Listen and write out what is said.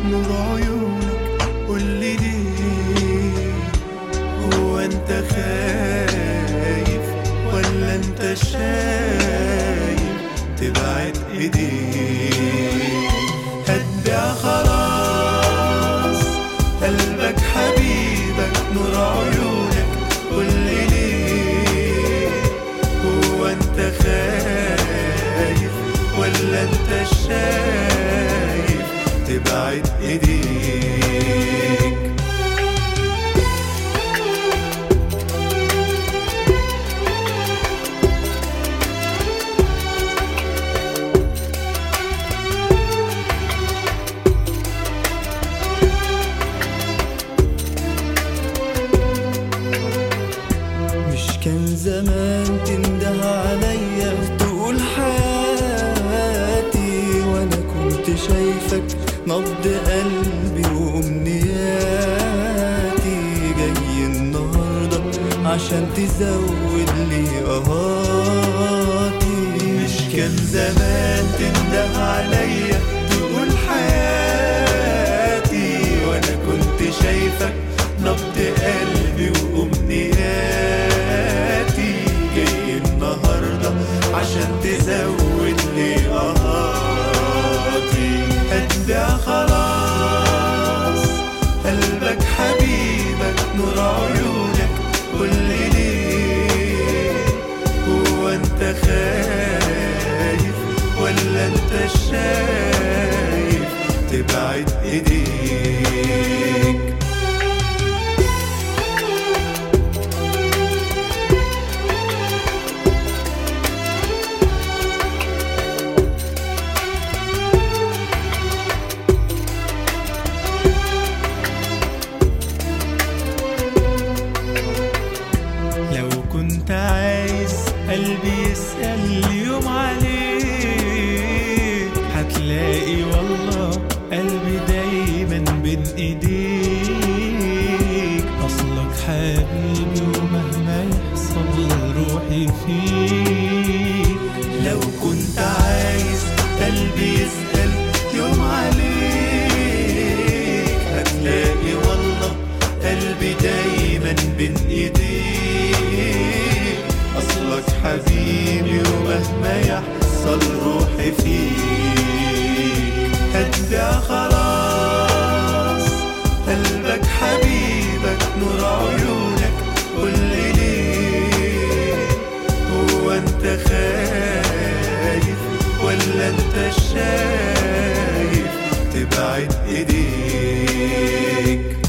نور عيونك قولي ليه هو انت خايف ولا انت شايف تبعد ايديك هتبيع خلاص قلبك حبيبك نور عيونك قولي ليه هو انت خايف ولا انت شايف تبعد ايديك مش كان زمان تنده عليا تقول حياتي وانا كنت شايفك نبض قلبي وامنياتي جاي النهارده عشان تزود لي قهاتي مش كان زمان تنده عليا تقول حياتي وانا كنت شايفك نبض قلبي وامنياتي جاي النهارده عشان تزود لي قهاتي هتبيع خلاص قلبك حبيبك نور عيونك قولي ليه هو انت خايف ولا انت شايف تبعد ايديك لو كنت عايز قلبي يسأل يوم عليك هتلاقي والله قلبي دايما بين ايديك اصلك حبيبي ومهما يحصل روحي فيك لو كنت عايز قلبي يسأل يوم عليك هتلاقي والله قلبي دايما بين ايديك اصلك حبيبي ومهما يحصل روحي فيك هتبيع خلاص قلبك حبيبك نور عيونك قولي ليه هو انت خايف ولا انت شايف تبعد ايديك